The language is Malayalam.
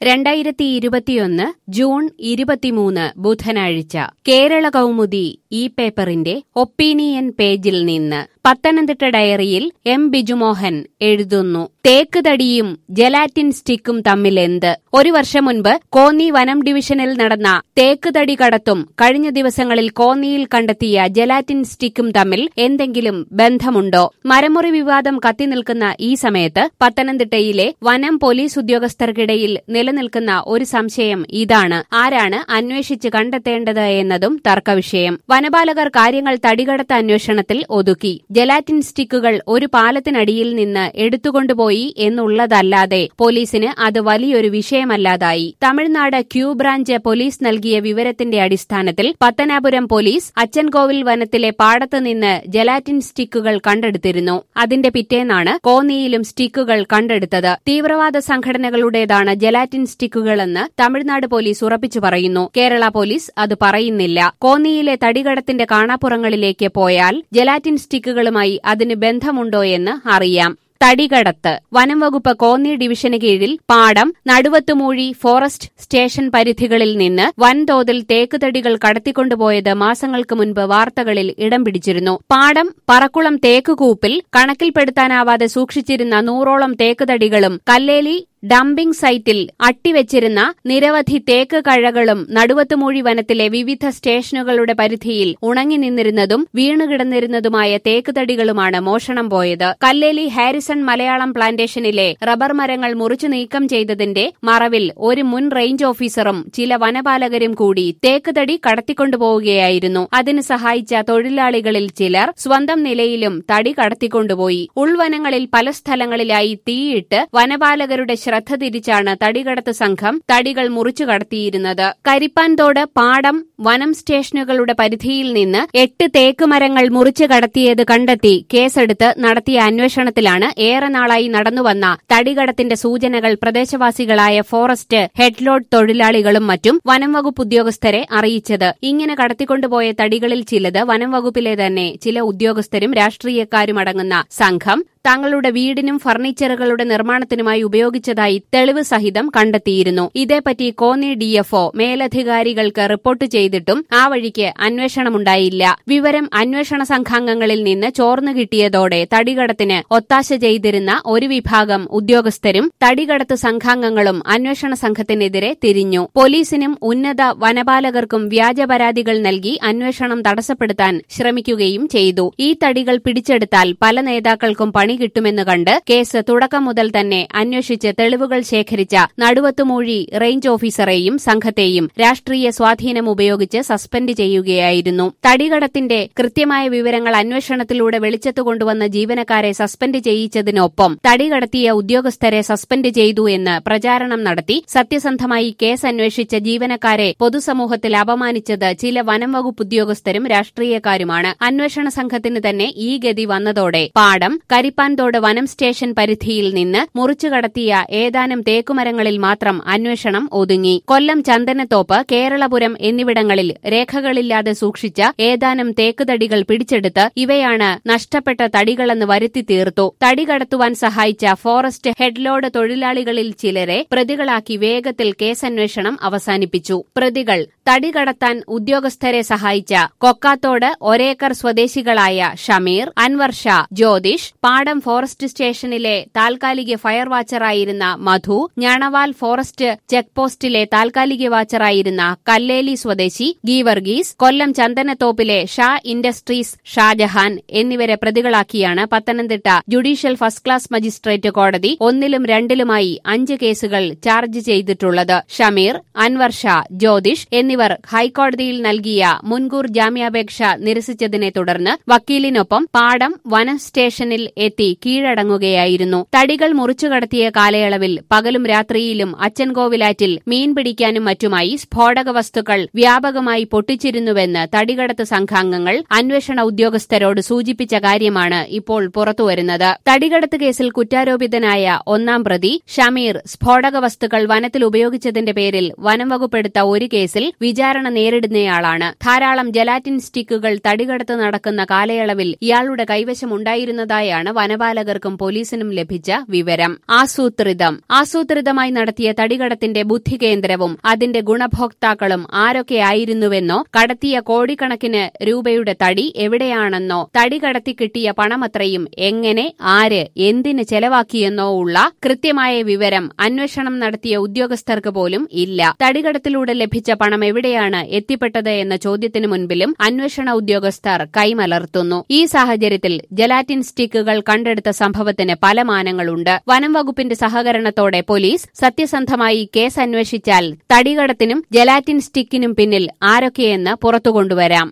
രണ്ടായിരത്തി ഇരുപത്തിയൊന്ന് ജൂൺ ഇരുപത്തിമൂന്ന് ബുധനാഴ്ച കേരള കൗമുദി ഈ പേപ്പറിന്റെ ഒപ്പീനിയൻ പേജിൽ നിന്ന് പത്തനംതിട്ട ഡയറിയിൽ എം ബിജുമോഹൻ എഴുതുന്നു തേക്ക് തടിയും ജലാറ്റിൻ സ്റ്റിക്കും തമ്മിലെന്ത് ഒരു വർഷം മുൻപ് കോന്നി വനം ഡിവിഷനിൽ നടന്ന തേക്ക് തടി കടത്തും കഴിഞ്ഞ ദിവസങ്ങളിൽ കോന്നിയിൽ കണ്ടെത്തിയ ജലാറ്റിൻ സ്റ്റിക്കും തമ്മിൽ എന്തെങ്കിലും ബന്ധമുണ്ടോ മരമുറി വിവാദം കത്തിനിൽക്കുന്ന ഈ സമയത്ത് പത്തനംതിട്ടയിലെ വനം പോലീസ് ഉദ്യോഗസ്ഥർക്കിടയിൽ നിലനിൽക്കുന്ന ഒരു സംശയം ഇതാണ് ആരാണ് അന്വേഷിച്ച് കണ്ടെത്തേണ്ടത് എന്നതും തർക്കവിഷയം വനപാലകർ കാര്യങ്ങൾ തടികടത്ത അന്വേഷണത്തിൽ ഒതുക്കി ജലാറ്റിൻ സ്റ്റിക്കുകൾ ഒരു പാലത്തിനടിയിൽ നിന്ന് എടുത്തുകൊണ്ടുപോയി എന്നുള്ളതല്ലാതെ പോലീസിന് അത് വലിയൊരു വിഷയമല്ലാതായി തമിഴ്നാട് ക്യൂ ബ്രാഞ്ച് പോലീസ് നൽകിയ വിവരത്തിന്റെ അടിസ്ഥാനത്തിൽ പത്തനാപുരം പോലീസ് അച്ചൻകോവിൽ വനത്തിലെ പാടത്ത് നിന്ന് ജലാറ്റിൻ സ്റ്റിക്കുകൾ കണ്ടെടുത്തിരുന്നു അതിന്റെ പിറ്റേന്നാണ് കോന്നിയിലും സ്റ്റിക്കുകൾ കണ്ടെടുത്തത് തീവ്രവാദ സംഘടനകളുടേതാണ് ജലാറ്റിൻ സ്റ്റിക്കുകളെന്ന് തമിഴ്നാട് പോലീസ് ഉറപ്പിച്ചു പറയുന്നു കേരള പോലീസ് അത് പറയുന്നില്ല കോന്നിയിലെ തടികടത്തിന്റെ കാണാപ്പുറങ്ങളിലേക്ക് പോയാൽ ജലാറ്റിൻ സ്റ്റിക്കുകളുമായി അതിന് ബന്ധമുണ്ടോ എന്ന് അറിയാം തടികടത്ത് വനം വകുപ്പ് കോന്നി ഡിവിഷന് കീഴിൽ പാടം നടുവത്തുമൂഴി ഫോറസ്റ്റ് സ്റ്റേഷൻ പരിധികളിൽ നിന്ന് വൻതോതിൽ തേക്കുതടികൾ കടത്തിക്കൊണ്ടുപോയത് മാസങ്ങൾക്ക് മുൻപ് വാർത്തകളിൽ ഇടം പിടിച്ചിരുന്നു പാടം പറക്കുളം തേക്കുകൂപ്പിൽ കണക്കിൽപ്പെടുത്താനാവാതെ സൂക്ഷിച്ചിരുന്ന നൂറോളം തേക്കുതടികളും കല്ലേലി ഡംപിംഗ് സൈറ്റിൽ അട്ടിവെച്ചിരുന്ന നിരവധി തേക്ക് കഴകളും നടുവത്തുമൂഴി വനത്തിലെ വിവിധ സ്റ്റേഷനുകളുടെ പരിധിയിൽ ഉണങ്ങി നിന്നിരുന്നതും വീണുകിടന്നിരുന്നതുമായ തേക്കുതടികളുമാണ് മോഷണം പോയത് കല്ലേലി ഹാരിസൺ മലയാളം പ്ലാന്റേഷനിലെ റബ്ബർ മരങ്ങൾ മുറിച്ചു നീക്കം ചെയ്തതിന്റെ മറവിൽ ഒരു മുൻ റേഞ്ച് ഓഫീസറും ചില വനപാലകരും കൂടി തേക്കുതടി കടത്തിക്കൊണ്ടുപോവുകയായിരുന്നു അതിന് സഹായിച്ച തൊഴിലാളികളിൽ ചിലർ സ്വന്തം നിലയിലും തടി കടത്തിക്കൊണ്ടുപോയി ഉൾവനങ്ങളിൽ പല സ്ഥലങ്ങളിലായി തീയിട്ട് വനപാലകരുടെ ശ്രദ്ധ തിരിച്ചാണ് തടികടത്ത് സംഘം തടികൾ മുറിച്ചു കടത്തിയിരുന്നത് കരിപ്പാൻതോട് പാടം വനം സ്റ്റേഷനുകളുടെ പരിധിയിൽ നിന്ന് എട്ട് തേക്കുമരങ്ങൾ മുറിച്ചു കടത്തിയത് കണ്ടെത്തി കേസെടുത്ത് നടത്തിയ അന്വേഷണത്തിലാണ് ഏറെ നാളായി നടന്നുവന്ന തടികടത്തിന്റെ സൂചനകൾ പ്രദേശവാസികളായ ഫോറസ്റ്റ് ഹെഡ്ലോഡ് തൊഴിലാളികളും മറ്റും വനം വകുപ്പ് ഉദ്യോഗസ്ഥരെ അറിയിച്ചത് ഇങ്ങനെ കടത്തിക്കൊണ്ടുപോയ തടികളിൽ ചിലത് വനം വകുപ്പിലെ തന്നെ ചില ഉദ്യോഗസ്ഥരും രാഷ്ട്രീയക്കാരും അടങ്ങുന്ന സംഘം തങ്ങളുടെ വീടിനും ഫർണിച്ചറുകളുടെ നിർമ്മാണത്തിനുമായി ഉപയോഗിച്ചതായി തെളിവ് സഹിതം കണ്ടെത്തിയിരുന്നു ഇതേപ്പറ്റി കോന്നി ഡിഎഫ്ഒ മേലധികാരികൾക്ക് റിപ്പോർട്ട് ചെയ്തിട്ടും ആ വഴിക്ക് അന്വേഷണമുണ്ടായില്ല വിവരം അന്വേഷണ സംഘാംഗങ്ങളിൽ നിന്ന് ചോർന്നു കിട്ടിയതോടെ തടികടത്തിന് ഒത്താശ ചെയ്തിരുന്ന ഒരു വിഭാഗം ഉദ്യോഗസ്ഥരും തടികടത്ത് സംഘാംഗങ്ങളും അന്വേഷണ സംഘത്തിനെതിരെ തിരിഞ്ഞു പോലീസിനും ഉന്നത വനപാലകർക്കും വ്യാജ പരാതികൾ നൽകി അന്വേഷണം തടസ്സപ്പെടുത്താൻ ശ്രമിക്കുകയും ചെയ്തു ഈ തടികൾ പിടിച്ചെടുത്താൽ പല നേതാക്കൾക്കും പണി പണി കിട്ടുമെന്ന് കണ്ട് കേസ് തുടക്കം മുതൽ തന്നെ അന്വേഷിച്ച് തെളിവുകൾ ശേഖരിച്ച നടുവത്തുമൂഴി റേഞ്ച് ഓഫീസറെയും സംഘത്തെയും രാഷ്ട്രീയ സ്വാധീനം ഉപയോഗിച്ച് സസ്പെൻഡ് ചെയ്യുകയായിരുന്നു തടികടത്തിന്റെ കൃത്യമായ വിവരങ്ങൾ അന്വേഷണത്തിലൂടെ വെളിച്ചത്ത് കൊണ്ടുവന്ന ജീവനക്കാരെ സസ്പെൻഡ് ചെയ്യിച്ചതിനൊപ്പം തടികടത്തിയ ഉദ്യോഗസ്ഥരെ സസ്പെൻഡ് ചെയ്തു എന്ന് പ്രചാരണം നടത്തി സത്യസന്ധമായി കേസ് അന്വേഷിച്ച ജീവനക്കാരെ പൊതുസമൂഹത്തിൽ അപമാനിച്ചത് ചില വനം വകുപ്പ് ഉദ്യോഗസ്ഥരും രാഷ്ട്രീയക്കാരുമാണ് അന്വേഷണ സംഘത്തിന് തന്നെ ഈ ഗതി വന്നതോടെ പാടം കരിപ്പ കരിപ്പാൻതോട് വനം സ്റ്റേഷൻ പരിധിയിൽ നിന്ന് മുറിച്ചു കടത്തിയ ഏതാനും തേക്കുമരങ്ങളിൽ മാത്രം അന്വേഷണം ഒതുങ്ങി കൊല്ലം ചന്ദനത്തോപ്പ് കേരളപുരം എന്നിവിടങ്ങളിൽ രേഖകളില്ലാതെ സൂക്ഷിച്ച ഏതാനും തേക്കുതടികൾ പിടിച്ചെടുത്ത് ഇവയാണ് നഷ്ടപ്പെട്ട തടികളെന്ന് വരുത്തി തീർത്തു തടി കടത്തുവാൻ സഹായിച്ച ഫോറസ്റ്റ് ഹെഡ്ലോഡ് തൊഴിലാളികളിൽ ചിലരെ പ്രതികളാക്കി വേഗത്തിൽ കേസന്വേഷണം അവസാനിപ്പിച്ചു പ്രതികൾ തടി കടത്താൻ ഉദ്യോഗസ്ഥരെ സഹായിച്ച കൊക്കാത്തോട് ഒരേക്കർ സ്വദേശികളായ ഷമീർ അൻവർ ഷാ ജ്യോതിഷ് പാടം ഫോറസ്റ്റ് സ്റ്റേഷനിലെ താൽക്കാലിക ഫയർ വാച്ചറായിരുന്ന മധു ഞാണവാൽ ഫോറസ്റ്റ് ചെക്ക് പോസ്റ്റിലെ താൽക്കാലിക വാച്ചറായിരുന്ന കല്ലേലി സ്വദേശി ഗീവർഗീസ് കൊല്ലം ചന്ദനത്തോപ്പിലെ ഷാ ഇൻഡസ്ട്രീസ് ഷാജഹാൻ എന്നിവരെ പ്രതികളാക്കിയാണ് Pathanamthitta judicial first class magistrate കോടതി ഒന്നിലും രണ്ടിലുമായി അഞ്ച് കേസുകൾ ചാർജ് ചെയ്തിട്ടുള്ളത് ഷമീർ അൻവർ ഷാ ജ്യോതിഷ് എന്നിവർ ഹൈക്കോടതിയിൽ നൽകിയ മുൻകൂർ ജാമ്യാപേക്ഷ നിരസിച്ചതിനെ തുടർന്ന് വക്കീലിനൊപ്പം പാടം വനം സ്റ്റേഷനിൽ എത്തി കീഴടങ്ങുകയായിരുന്നു തടികൾ മുറിച്ചുകടത്തിയ കാലയളവിൽ പകലും രാത്രിയിലും അച്ചൻകോവിലാറ്റിൽ മീൻ പിടിക്കാനും മറ്റുമായി സ്ഫോടക വസ്തുക്കൾ വ്യാപകമായി പൊട്ടിച്ചിരുന്നുവെന്ന് തടികടത്ത് സംഘാംഗങ്ങൾ അന്വേഷണ ഉദ്യോഗസ്ഥരോട് സൂചിപ്പിച്ച കാര്യമാണ് ഇപ്പോൾ പുറത്തുവരുന്നത് തടികടത്ത് കേസിൽ കുറ്റാരോപിതനായ ഒന്നാം പ്രതി ഷമീർ സ്ഫോടക വസ്തുക്കൾ വനത്തിൽ ഉപയോഗിച്ചതിന്റെ പേരിൽ വനം വകുപ്പെടുത്ത ഒരു കേസിൽ വിചാരണ നേരിടുന്നയാളാണ് ധാരാളം ജലാറ്റിൻ സ്റ്റിക്കുകൾ തടികടത്ത് നടക്കുന്ന കാലയളവിൽ ഇയാളുടെ കൈവശമുണ്ടായിരുന്നതായാണ് വനം വനപാലകർക്കും പോലീസിനും ലഭിച്ച വിവരം ആസൂത്രിതം ആസൂത്രിതമായി നടത്തിയ തടികടത്തിന്റെ ബുദ്ധികേന്ദ്രവും അതിന്റെ ഗുണഭോക്താക്കളും ആരൊക്കെയായിരുന്നുവെന്നോ കടത്തിയ കോടിക്കണക്കിന് രൂപയുടെ തടി എവിടെയാണെന്നോ തടി കടത്തി കിട്ടിയ പണമത്രയും എങ്ങനെ ആര് എന്തിന് ചെലവാക്കിയെന്നോ ഉള്ള കൃത്യമായ വിവരം അന്വേഷണം നടത്തിയ ഉദ്യോഗസ്ഥർക്ക് പോലും ഇല്ല തടികടത്തിലൂടെ ലഭിച്ച പണം എവിടെയാണ് എത്തിപ്പെട്ടത് എന്ന ചോദ്യത്തിനു മുൻപിലും അന്വേഷണ ഉദ്യോഗസ്ഥർ കൈമലർത്തുന്നു ഈ സാഹചര്യത്തിൽ ജലാറ്റിൻ സ്റ്റിക്കുകൾ കണ്ടെടുത്ത സംഭവത്തിന് പല മാനങ്ങളുണ്ട് വനം വകുപ്പിന്റെ സഹകരണത്തോടെ പോലീസ് സത്യസന്ധമായി കേസ് അന്വേഷിച്ചാൽ തടികടത്തിനും ജലാറ്റിൻ സ്റ്റിക്കിനും പിന്നിൽ ആരൊക്കെയെന്ന് പുറത്തുകൊണ്ടുവരാം